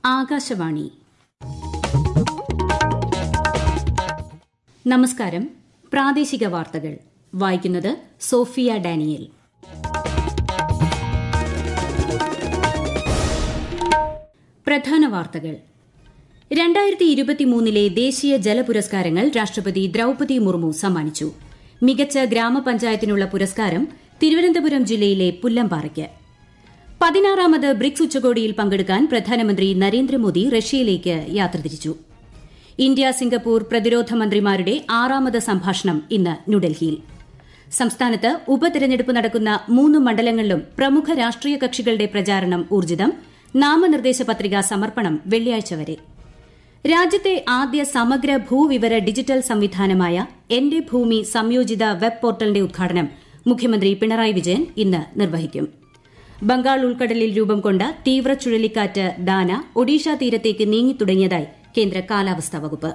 ആകാശവാണി നമസ്കാരം പ്രാദേശിക വാർത്തകൾ വായിക്കുന്നത് സോഫിയ ഡാനിയൽ പ്രധാന വാർത്തകൾ രണ്ടായിരത്തി ഇരുപത്തിമൂന്നിലെ ദേശീയ ജല പുരസ്കാരങ്ങൾ രാഷ്ട്രപതി ദ്രൌപതി മുർമു സമ്മാനിച്ചു മികച്ച ഗ്രാമപഞ്ചായത്തിനുള്ള പുരസ്കാരം തിരുവനന്തപുരം ജില്ലയിലെ പുല്ലമ്പാറയ്ക്ക് പതിനാറാമത് ബ്രിക്സ് ഉച്ചകോടിയിൽ പങ്കെടുക്കാൻ പ്രധാനമന്ത്രി നരേന്ദ്രമോദി റഷ്യയിലേക്ക് യാത്ര തിരിച്ചു ഇന്ത്യ സിംഗപ്പൂർ പ്രതിരോധ മന്ത്രിമാരുടെ ആറാമത് സംഭാഷണം ഇന്ന് ന്യൂഡൽഹിയിൽ സംസ്ഥാനത്ത് ഉപതെരഞ്ഞെടുപ്പ് നടക്കുന്ന മൂന്ന് മണ്ഡലങ്ങളിലും പ്രമുഖ രാഷ്ട്രീയ കക്ഷികളുടെ പ്രചാരണം ഊർജിതം നാമനിർദ്ദേശ പത്രികാ സമർപ്പണം വെള്ളിയാഴ്ച വരെ രാജ്യത്തെ ആദ്യ സമഗ്ര ഭൂവിവര ഡിജിറ്റൽ സംവിധാനമായ എന്റെ ഭൂമി സംയോജിത വെബ് പോർട്ടലിന്റെ ഉദ്ഘാടനം മുഖ്യമന്ത്രി പിണറായി വിജയൻ ഇന്ന് നിർവഹിക്കും ബംഗാൾ ഉൾക്കടലിൽ രൂപം കൊണ്ട തീവ്ര ചുഴലിക്കാറ്റ് ദാന ഒഡീഷ തീരത്തേക്ക് നീങ്ങിത്തുടങ്ങിയതായി കേന്ദ്ര കാലാവസ്ഥാ വകുപ്പ്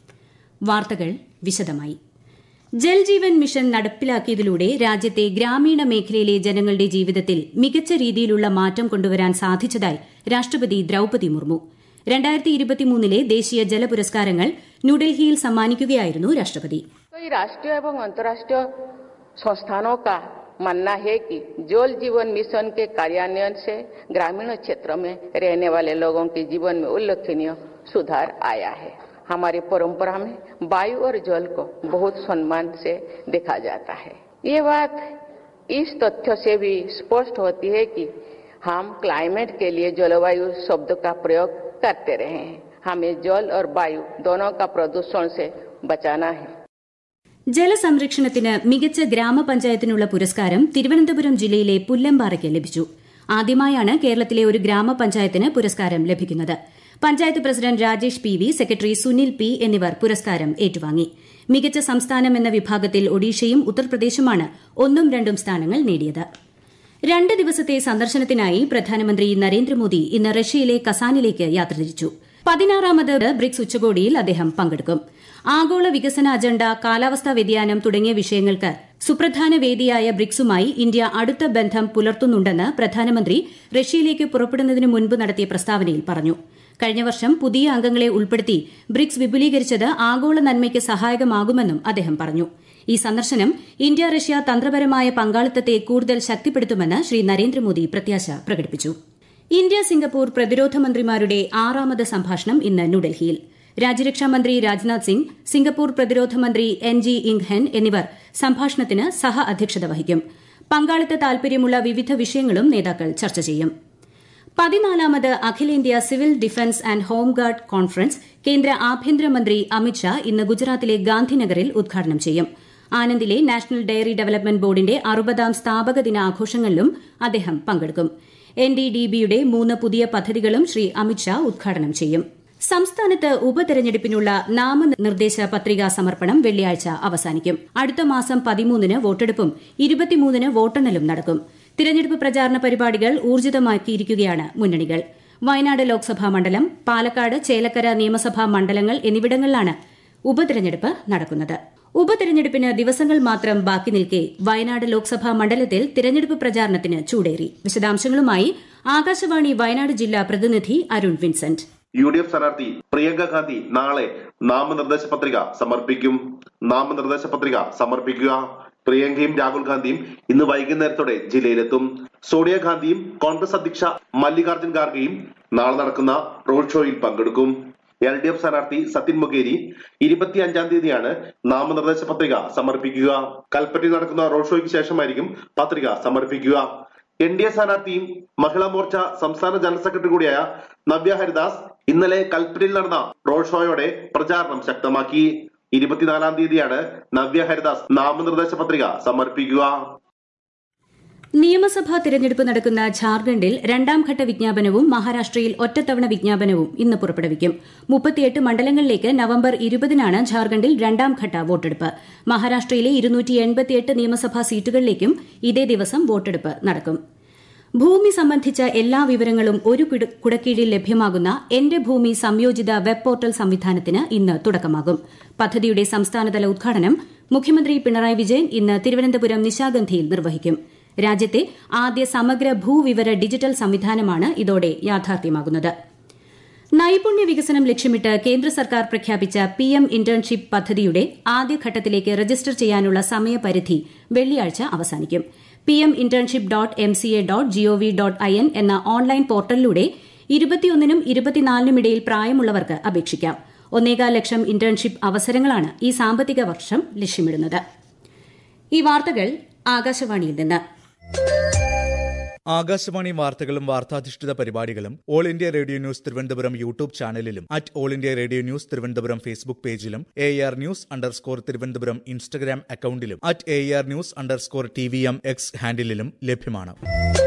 വാർത്തകൾ വിശദമായി ജൽജീവൻ മിഷൻ നടപ്പിലാക്കിയതിലൂടെ രാജ്യത്തെ ഗ്രാമീണ മേഖലയിലെ ജനങ്ങളുടെ ജീവിതത്തിൽ മികച്ച രീതിയിലുള്ള മാറ്റം കൊണ്ടുവരാൻ സാധിച്ചതായി രാഷ്ട്രപതി ദ്രൌപതി മുർമു രണ്ടായിരത്തി ഇരുപത്തിമൂന്നിലെ ദേശീയ ജല പുരസ്കാരങ്ങൾ ന്യൂഡൽഹിയിൽ സമ്മാനിക്കുകയായിരുന്നു രാഷ്ട്രപതി कई राष्ट्रीय एवं अंतर्राष्ट्रीय संस्थानों का मानना है कि जल जीवन मिशन के कार्यान्वयन से ग्रामीण क्षेत्र में रहने वाले लोगों के जीवन में उल्लेखनीय सुधार आया है हमारी परंपरा में वायु और जल को बहुत सम्मान से देखा जाता है ये बात इस तथ्य से भी स्पष्ट होती है कि हम क्लाइमेट के लिए जलवायु शब्द का प्रयोग करते रहे हैं हमें जल और वायु दोनों का प्रदूषण से बचाना है ജലസംരക്ഷണത്തിന് മികച്ച ഗ്രാമപഞ്ചായത്തിനുള്ള പുരസ്കാരം തിരുവനന്തപുരം ജില്ലയിലെ പുല്ലമ്പാറയ്ക്ക് ലഭിച്ചു ആദ്യമായാണ് കേരളത്തിലെ ഒരു ഗ്രാമപഞ്ചായത്തിന് പുരസ്കാരം ലഭിക്കുന്നത് panchayat president Rajesh P V secretary Sunil P എന്നിവർ പുരസ്കാരം ഏറ്റുവാങ്ങി മികച്ച സംസ്ഥാനം എന്ന വിഭാഗത്തിൽ ഒഡീഷയും ഉത്തർപ്രദേശുമാണ് ഒന്നും രണ്ടും സ്ഥാനങ്ങൾ നേടിയത് രണ്ട് ദിവസത്തെ സന്ദർശനത്തിനായി പ്രധാനമന്ത്രി നരേന്ദ്രമോദി ഇന്ന് റഷ്യയിലെ കസാനിലേക്ക് യാത്ര തിരിച്ചു പതിനാറാമത് ബ്രിക്സ് ഉച്ചകോടിയിൽ അദ്ദേഹം പങ്കെടുക്കും ആഗോള വികസന അജണ്ട കാലാവസ്ഥാ വ്യതിയാനം തുടങ്ങിയ വിഷയങ്ങൾക്ക് സുപ്രധാന വേദിയായ ബ്രിക്സുമായി ഇന്ത്യ അടുത്ത ബന്ധം പുലർത്തുന്നുണ്ടെന്ന് പ്രധാനമന്ത്രി റഷ്യയിലേക്ക് പുറപ്പെടുന്നതിന് മുൻപ് നടത്തിയ പ്രസ്താവനയിൽ പറഞ്ഞു കഴിഞ്ഞ വർഷം പുതിയ അംഗങ്ങളെ ഉൾപ്പെടുത്തി ബ്രിക്സ് വിപുലീകരിച്ചത് ആഗോള നന്മയ്ക്ക് സഹായകമാകുമെന്നും അദ്ദേഹം പറഞ്ഞു ഈ സന്ദർശനം ഇന്ത്യ റഷ്യ തന്ത്രപരമായ പങ്കാളിത്തത്തെ കൂടുതൽ ശക്തിപ്പെടുത്തുമെന്ന് ശ്രീ നരേന്ദ്രമോദി പ്രത്യാശ പ്രകടിപ്പിച്ചു ഇന്ത്യ സിംഗപ്പൂർ പ്രതിരോധ മന്ത്രിമാരുടെ ആറാമത് സംഭാഷണം ഇന്ന് ന്യൂഡൽഹിയിൽ രാജ്യരക്ഷാമന്ത്രി രാജ്നാഥ് സിംഗ് സിംഗപ്പൂർ പ്രതിരോധ മന്ത്രി എൻ ജി ഇംഗ്ഹെൻ എന്നിവർ സംഭാഷണത്തിന് സഹ അധ്യക്ഷത വഹിക്കും പങ്കാളിത്ത താൽപര്യമുള്ള വിവിധ വിഷയങ്ങളും നേതാക്കൾ ചർച്ച ചെയ്യും പതിനാലാമത് അഖിലേന്ത്യാ civil defence and home guard conference കേന്ദ്ര ആഭ്യന്തരമന്ത്രി അമിത്ഷാ ഇന്ന് ഗുജറാത്തിലെ ഗാന്ധിനഗറിൽ ഉദ്ഘാടനം ചെയ്യും ആനന്ദിലെ നാഷണൽ ഡയറി ഡെവലപ്മെന്റ് ബോർഡിന്റെ അറുപതാം സ്ഥാപക ദിനാഘോഷങ്ങളിലും അദ്ദേഹം പങ്കെടുക്കും എൻ ഡി ഡി ബിയുടെ മൂന്ന് പുതിയ പദ്ധതികളും ശ്രീ അമിത്ഷാ ഉദ്ഘാടനം ചെയ്യും സംസ്ഥാനത്ത് ഉപതെരഞ്ഞെടുപ്പിനുള്ള നാമനിർദ്ദേശ പത്രികാ സമർപ്പണം വെള്ളിയാഴ്ച അവസാനിക്കും അടുത്ത മാസം പതിമൂന്നിന് വോട്ടെടുപ്പും ഇരുപത്തിമൂന്നിന് വോട്ടെണ്ണലും നടക്കും തിരഞ്ഞെടുപ്പ് പ്രചാരണ പരിപാടികൾ ഊർജിതമാക്കിയിരിക്കുകയാണ് മുന്നണികൾ വയനാട് ലോക്സഭാ മണ്ഡലം പാലക്കാട് ചേലക്കര നിയമസഭാ മണ്ഡലങ്ങൾ എന്നിവിടങ്ങളിലാണ് ഉപതെരഞ്ഞെടുപ്പ് നടക്കുന്നത് ഉപതെരഞ്ഞെടുപ്പിന് ദിവസങ്ങൾ മാത്രം ബാക്കി നിൽക്കെ വയനാട് ലോക്സഭാ മണ്ഡലത്തിൽ തിരഞ്ഞെടുപ്പ് പ്രചാരണത്തിന് ചൂടേറി വിശദാംശങ്ങളുമായി ആകാശവാണി വയനാട് ജില്ലാ പ്രതിനിധി Arun Vincent U D F സ്ഥാനാർത്ഥി പ്രിയങ്ക ഗാന്ധി നാളെ നാമനിർദ്ദേശ പത്രിക സമർപ്പിക്കും നാമനിർദ്ദേശ പത്രിക സമർപ്പിക്കുക പ്രിയങ്കയും രാഹുൽ ഗാന്ധിയും ഇന്ന് വൈകുന്നേരത്തോടെ ജില്ലയിലെത്തും സോണിയാഗാന്ധിയും കോൺഗ്രസ് അധ്യക്ഷ മല്ലികാർജ്ജുൻ ഖാർഗെയും നാളെ നടക്കുന്ന റോഡ് ഷോയിൽ പങ്കെടുക്കും എൽ ഡി എഫ് സ്ഥാനാർത്ഥി സത്യൻ മൊകേരി ഇരുപത്തി അഞ്ചാം തീയതിയാണ് നാമനിർദ്ദേശ പത്രിക സമർപ്പിക്കുക കൽപ്പറ്റയിൽ നടക്കുന്ന റോഡ് ഷോയ്ക്ക് ശേഷമായിരിക്കും പത്രിക സമർപ്പിക്കുക എൻ ഡി എ സ്ഥാനാർത്ഥിയും മഹിളാ മോർച്ച സംസ്ഥാന ജനറൽ സെക്രട്ടറി കൂടിയായ നവ്യ ഹരിദാസ് ഇന്നലെ കൽപ്പറ്റയിൽ നടന്ന റോഡ് ഷോയോടെ പ്രചാരണം ശക്തമാക്കി ഇരുപത്തിനാലാം തീയതിയാണ് നവ്യ ഹരിദാസ് നാമനിർദ്ദേശ പത്രിക സമർപ്പിക്കുക നിയമസഭാ തിരഞ്ഞെടുപ്പ് നടക്കുന്ന ഝാർഖണ്ഡിൽ രണ്ടാംഘട്ട വിജ്ഞാപനവും മഹാരാഷ്ട്രയിൽ ഒറ്റത്തവണ വിജ്ഞാപനവും ഇന്ന് പുറപ്പെടുവിക്കും മുപ്പത്തിയെട്ട് മണ്ഡലങ്ങളിലേക്ക് നവംബർ ഇരുപതിനാണ് ഝാർഖണ്ഡിൽ രണ്ടാംഘട്ട വോട്ടെടുപ്പ് മഹാരാഷ്ട്രയിലെ ഇരുന്നൂറ്റി എൺപത്തിയെട്ട് നിയമസഭാ സീറ്റുകളിലേക്കും ഇതേ ദിവസം വോട്ടെടുപ്പ് നടക്കും ഭൂമി സംബന്ധിച്ച എല്ലാ വിവരങ്ങളും ഒരു കുടക്കീഴിൽ ലഭ്യമാകുന്ന എന്റെ ഭൂമി സംയോജിത വെബ് പോർട്ടൽ സംവിധാനത്തിന് ഇന്ന് തുടക്കമാകും പദ്ധതിയുടെ സംസ്ഥാനതല ഉദ്ഘാടനം മുഖ്യമന്ത്രി പിണറായി വിജയൻ ഇന്ന് തിരുവനന്തപുരം നിശാഗന്ധിയിൽ നിർവഹിക്കും രാജ്യത്തെ ആദ്യ സമഗ്ര ഭൂവിവര ഡിജിറ്റൽ സംവിധാനമാണ് ഇതോടെ യാഥാർത്ഥ്യമാകുന്നത് നൈപുണ്യ വികസനം ലക്ഷ്യമിട്ട് കേന്ദ്ര സർക്കാർ പ്രഖ്യാപിച്ച പി എം ഇന്റേൺഷിപ്പ് പദ്ധതിയുടെ ആദ്യഘട്ടത്തിലേക്ക് രജിസ്റ്റർ ചെയ്യാനുള്ള സമയപരിധി വെള്ളിയാഴ്ച അവസാനിക്കും P M internship dot M C A dot gov dot I N എന്ന ഓൺലൈൻ പോർട്ടലിലൂടെ ഇരുപത്തിയൊന്നിനും ഇരുപത്തിനാലിനും ഇടയിൽ പ്രായമുള്ളവർക്ക് അപേക്ഷിക്കാം ഒന്നേകാൽ ലക്ഷം ഇന്റേൺഷിപ്പ് അവസരങ്ങളാണ് ഈ സാമ്പത്തിക വർഷം ലക്ഷ്യമിടുന്നത് ഈ വാർത്തകൾ ആകാശവാണിയിൽ നിന്ന് ആകാശവാണി വാർത്തകളും വാർത്താധിഷ്ഠിത പരിപാടികളും all India radio news Thiruvananthapuram YouTube ചാനലിലും at all India radio news Thiruvananthapuram Facebook പേജിലും A R news underscore Thiruvananthapuram Instagram അക്കൌണ്ടിലും at A R news underscore T V M X ഹാൻഡിലും ലഭ്യമാണ്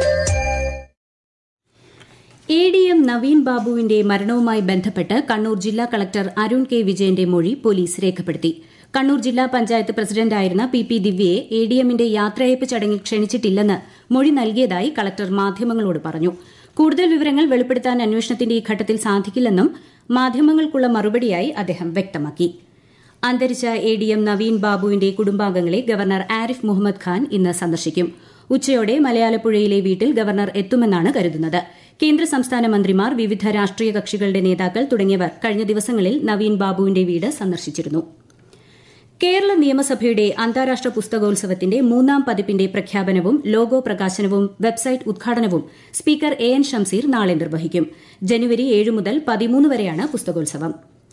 എ ഡി എം നവീൻ ബാബുവിന്റെ മരണവുമായി ബന്ധപ്പെട്ട് കണ്ണൂർ ജില്ലാ കളക്ടർ അരുൺ കെ വിജയന്റെ മൊഴി പോലീസ് രേഖപ്പെടുത്തി കണ്ണൂർ ജില്ലാ പഞ്ചായത്ത് പ്രസിഡന്റായിരുന്ന പി പി ദിവ്യയെ എ ഡി എമ്മിന്റെ യാത്രയയപ്പ് ചടങ്ങിൽ ക്ഷണിച്ചിട്ടില്ലെന്ന് മൊഴി നൽകിയതായി കളക്ടർ മാധ്യമങ്ങളോട് പറഞ്ഞു കൂടുതൽ വിവരങ്ങൾ വെളിപ്പെടുത്താൻ അന്വേഷണത്തിന്റെ ഈ ഘട്ടത്തിൽ സാധിക്കില്ലെന്നും മാധ്യമങ്ങൾക്കുള്ള മറുപടിയായി അദ്ദേഹം വ്യക്തമാക്കി അന്തരിച്ച എ ഡി എം നവീൻ ബാബുവിന്റെ കുടുംബാംഗങ്ങളെ ഗവർണർ ആരിഫ് മുഹമ്മദ് ഖാൻ ഇന്ന് സന്ദർശിക്കും ഉച്ചയോടെ മലയാലപ്പുഴയിലെ വീട്ടിൽ ഗവർണർ എത്തുമെന്നാണ് കരുതുന്നത് കേന്ദ്ര സംസ്ഥാന മന്ത്രിമാർ വിവിധ രാഷ്ട്രീയ കക്ഷികളുടെ നേതാക്കൾ തുടങ്ങിയവർ കഴിഞ്ഞ ദിവസങ്ങളിൽ നവീൻ ബാബുവിന്റെ വീട് സന്ദർശിച്ചിരുന്നു കേരള നിയമസഭയുടെ അന്താരാഷ്ട്ര പുസ്തകോത്സവത്തിന്റെ മൂന്നാം പതിപ്പിന്റെ പ്രഖ്യാപനവും ലോഗോ പ്രകാശനവും വെബ്സൈറ്റ് ഉദ്ഘാടനവും സ്പീക്കർ എ എൻ ഷംസീർ നാളെ നിർവഹിക്കും ജനുവരി ഏഴ് മുതൽ പതിമൂന്ന് വരെയാണ് പുസ്തകോത്സവം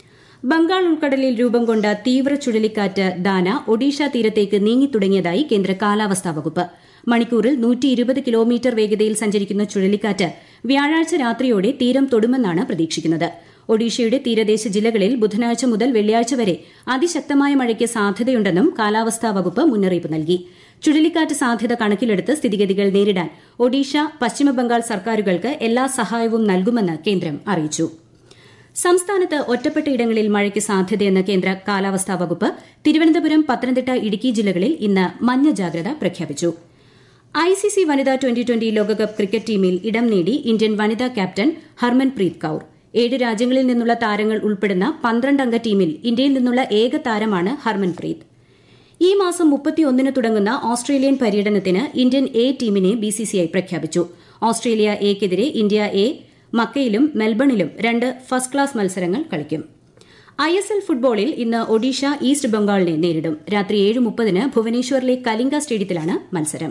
ബംഗാൾ ഉൾക്കടലിൽ രൂപം കൊണ്ട തീവ്ര ചുഴലിക്കാറ്റ് ദാന ഒഡീഷ തീരത്തേക്ക് നീങ്ങിത്തുടങ്ങിയതായി കേന്ദ്ര കാലാവസ്ഥാ വകുപ്പ് മണിക്കൂറിൽ നൂറ്റി ഇരുപത് കിലോമീറ്റർ വേഗതയിൽ സഞ്ചരിക്കുന്ന ചുഴലിക്കാറ്റ് വ്യാഴാഴ്ച രാത്രിയോടെ തീരം തൊടുമെന്നാണ് പ്രതീക്ഷിക്കുന്നത് ഒഡീഷയുടെ തീരദേശ ജില്ലകളിൽ ബുധനാഴ്ച മുതൽ വെള്ളിയാഴ്ച വരെ അതിശക്തമായ മഴയ്ക്ക് സാധ്യതയുണ്ടെന്നും കാലാവസ്ഥാ വകുപ്പ് മുന്നറിയിപ്പ് നൽകി ചുഴലിക്കാറ്റ് സാധ്യത കണക്കിലെടുത്ത് സ്ഥിതിഗതികൾ നേരിടാൻ ഒഡീഷ പശ്ചിമബംഗാൾ സർക്കാരുകൾക്ക് എല്ലാ സഹായവും നൽകുമെന്ന് കേന്ദ്രം അറിയിച്ചു സംസ്ഥാനത്ത് ഒറ്റപ്പെട്ട ഇടങ്ങളിൽ മഴയ്ക്ക് സാധ്യതയെന്ന് കേന്ദ്ര കാലാവസ്ഥാ വകുപ്പ് തിരുവനന്തപുരം പത്തനംതിട്ട ഇടുക്കി ജില്ലകളിൽ ഇന്ന് മഞ്ഞ ജാഗ്രത പ്രഖ്യാപിച്ചു ഐസിസി വനിതാ ട്വന്റി ട്വന്റി ലോകകപ്പ് ക്രിക്കറ്റ് ടീമിൽ ഇടം നേടി ഇന്ത്യൻ വനിതാ ക്യാപ്റ്റൻ ഹർമൻപ്രീത് കൌർ ഏഴ് രാജ്യങ്ങളിൽ നിന്നുള്ള താരങ്ങൾ ഉൾപ്പെടുന്ന പന്ത്രണ്ടംഗ ടീമിൽ ഇന്ത്യയിൽ നിന്നുള്ള ഏക താരമാണ് ഹർമൻപ്രീത് ഈ മാസം മുപ്പത്തിയൊന്നിന് തുടങ്ങുന്ന ഓസ്ട്രേലിയൻ പര്യടനത്തിന് ഇന്ത്യൻ എ ടീമിനെ ബിസിസിഐ പ്രഖ്യാപിച്ചു ഓസ്ട്രേലിയ എക്കെതിരെ ഇന്ത്യ എ മക്കയിലും മെൽബണിലും രണ്ട് ഫസ്റ്റ് ക്ലാസ് മത്സരങ്ങൾ കളിക്കും ഐ എസ് എൽ ഫുട്ബോളിൽ ഇന്ന് ഒഡീഷ ഈസ്റ്റ് ബംഗാളിനെ നേരിടും രാത്രി ഏഴ് മുപ്പതിന് ഭുവനേശ്വറിലെ കലിംഗ സ്റ്റേഡിയത്തിലാണ് മത്സരം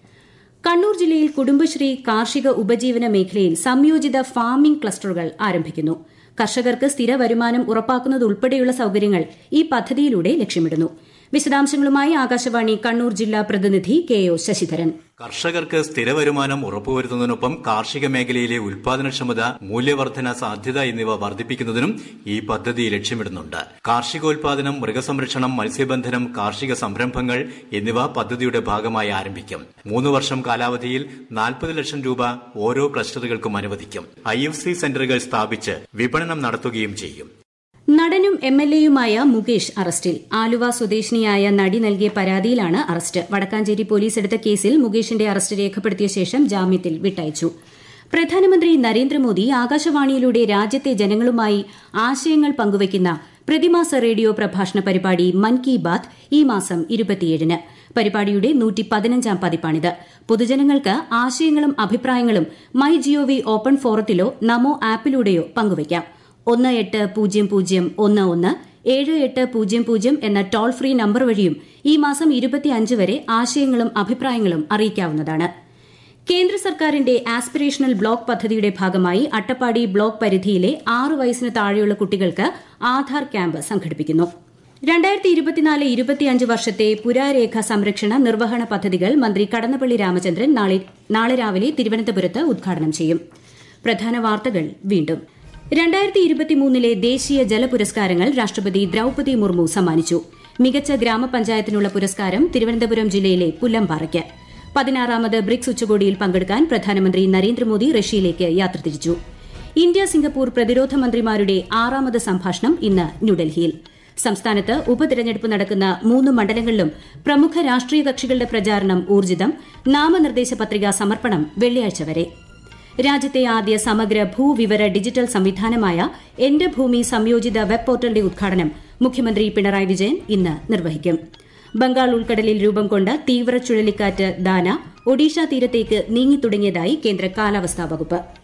കണ്ണൂർ ജില്ലയിൽ കുടുംബശ്രീ കാർഷിക ഉപജീവന മേഖലയിൽ സംയോജിത ഫാമിംഗ് ക്ലസ്റ്ററുകൾ ആരംഭിക്കുന്നു കർഷകർക്ക് സ്ഥിര വരുമാനം ഉറപ്പാക്കുന്നതുൾപ്പെടെയുള്ള സൌകര്യങ്ങൾ ഈ പദ്ധതിയിലൂടെ ലക്ഷ്യമിടുന്നു വിശദാംശങ്ങളുമായി ആകാശവാണി കണ്ണൂർ ജില്ലാ പ്രതിനിധി കെ ഒ ശശിധരൻ കർഷകർക്ക് സ്ഥിര വരുമാനം ഉറപ്പുവരുത്തുന്നതിനൊപ്പം കാർഷിക മേഖലയിലെ ഉൽപാദനക്ഷമത മൂല്യവർധന സാധ്യത എന്നിവ വർദ്ധിപ്പിക്കുന്നതിനും ഈ പദ്ധതി ലക്ഷ്യമിടുന്നുണ്ട് കാർഷികോൽപാദനം മൃഗസംരക്ഷണം മത്സ്യബന്ധനം കാർഷിക സംരംഭങ്ങൾ എന്നിവ പദ്ധതിയുടെ ഭാഗമായി ആരംഭിക്കും മൂന്ന് വർഷം കാലാവധിയിൽ നാൽപ്പത് ലക്ഷം രൂപ ഓരോ ക്ലസ്റ്ററുകൾക്കും അനുവദിക്കും ഐ എഫ് സി സെന്ററുകൾ സ്ഥാപിച്ച് വിപണനം നടത്തുകയും ചെയ്യും നടനും എം എൽ എയുമായ മുകേഷ് അറസ്റ്റിൽ ആലുവ സ്വദേശിനിയായ നടി നൽകിയ പരാതിയിലാണ് അറസ്റ്റ് വടക്കാഞ്ചേരി പോലീസ് എടുത്ത കേസിൽ മുകേഷിന്റെ അറസ്റ്റ് രേഖപ്പെടുത്തിയ ശേഷം ജാമ്യത്തിൽ വിട്ടയച്ചു പ്രധാനമന്ത്രി നരേന്ദ്രമോദി ആകാശവാണിയിലൂടെ രാജ്യത്തെ ജനങ്ങളുമായി ആശയങ്ങൾ പങ്കുവയ്ക്കുന്ന പ്രതിമാസ റേഡിയോ പ്രഭാഷണ പരിപാടി മൻ കി ബാത് ഈ മാസം ഇരുപത്തിയേഴിന് പരിപാടിയുടെ നൂറ്റി പതിനഞ്ചാം പതിപ്പാണിത് പൊതുജനങ്ങൾക്ക് ആശയങ്ങളും അഭിപ്രായങ്ങളും മൈ ജിഒവി ഓപ്പൺ ഫോറത്തിലോ നമോ ആപ്പിലൂടെയോ പങ്കുവയ്ക്കാം ഒന്ന് എട്ട് പൂജ്യം പൂജ്യം ഒന്ന് ഒന്ന് ഏഴ് എട്ട് പൂജ്യം പൂജ്യം എന്ന ടോൾ ഫ്രീ നമ്പർ വഴിയും ഈ മാസം ഇരുപത്തിയഞ്ച് വരെ ആശയങ്ങളും അഭിപ്രായങ്ങളും അറിയിക്കാവുന്നതാണ് കേന്ദ്ര സർക്കാരിന്റെ ആസ്പിറേഷണൽ ബ്ലോക്ക് പദ്ധതിയുടെ ഭാഗമായി അട്ടപ്പാടി ബ്ലോക്ക് പരിധിയിലെ ആറ് വയസ്സിന് താഴെയുള്ള കുട്ടികൾക്ക് ആധാർ ക്യാമ്പ് സംഘടിപ്പിക്കുന്നു രണ്ടായിരത്തി ഇരുപത്തിനാല് ഇരുപത്തിയഞ്ച് വർഷത്തെ പുരാരേഖ സംരക്ഷണ നിർവഹണ പദ്ധതികൾ മന്ത്രി കടന്നപ്പള്ളി രാമചന്ദ്രൻ നാളെ നാളെ രാവിലെ തിരുവനന്തപുരത്ത് ഉദ്ഘാടനം ചെയ്യും പ്രധാന വാർത്തകൾ വീണ്ടും രണ്ടായിരത്തി ഇരുപത്തിമൂന്നിലെ ദേശീയ ജല പുരസ്കാരങ്ങൾ രാഷ്ട്രപതി ദ്രൌപതി മുർമു സമ്മാനിച്ചു മികച്ച ഗ്രാമപഞ്ചായത്തിനുള്ള പുരസ്കാരം തിരുവനന്തപുരം ജില്ലയിലെ പുല്ലംപാറയ്ക്ക് പതിനാറാമത് ബ്രിക്സ് ഉച്ചകോടിയിൽ പങ്കെടുക്കാൻ പ്രധാനമന്ത്രി നരേന്ദ്രമോദി റഷ്യയിലേക്ക് യാത്ര തിരിച്ചു ഇന്ത്യ സിംഗപ്പൂർ പ്രതിരോധ മന്ത്രിമാരുടെ ആറാമത് സംഭാഷണം ഇന്ന് ന്യൂഡൽഹിയിൽ സംസ്ഥാനത്ത് ഉപതെരഞ്ഞെടുപ്പ് നടക്കുന്ന മൂന്ന് മണ്ഡലങ്ങളിലും പ്രമുഖ രാഷ്ട്രീയ കക്ഷികളുടെ പ്രചാരണം ഊർജിതം നാമനിർദ്ദേശ പത്രികാ സമർപ്പണം വെള്ളിയാഴ്ച വരെ രാജ്യത്തെ ആദ്യ സമഗ്ര ഭൂവിവര ഡിജിറ്റൽ സംവിധാനമായ എന്റെ ഭൂമി സംയോജിത വെബ് പോർട്ടലിന്റെ ഉദ്ഘാടനം മുഖ്യമന്ത്രി പിണറായി വിജയൻ ഇന്ന് നിർവഹിക്കും ബംഗാൾ ഉൾക്കടലിൽ രൂപം കൊണ്ട തീവ്ര ചുഴലിക്കാറ്റ് ദാന ഒഡീഷ തീരത്തേക്ക് നീങ്ങിത്തുടങ്ങിയതായി കേന്ദ്ര കാലാവസ്ഥാ വകുപ്പ്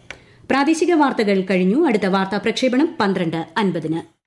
പ്രാദേശിക വാർത്തകൾ കഴിഞ്ഞു അടുത്ത വാർത്താ പ്രക്ഷേപണം പന്ത്രണ്ട് അൻപതിന്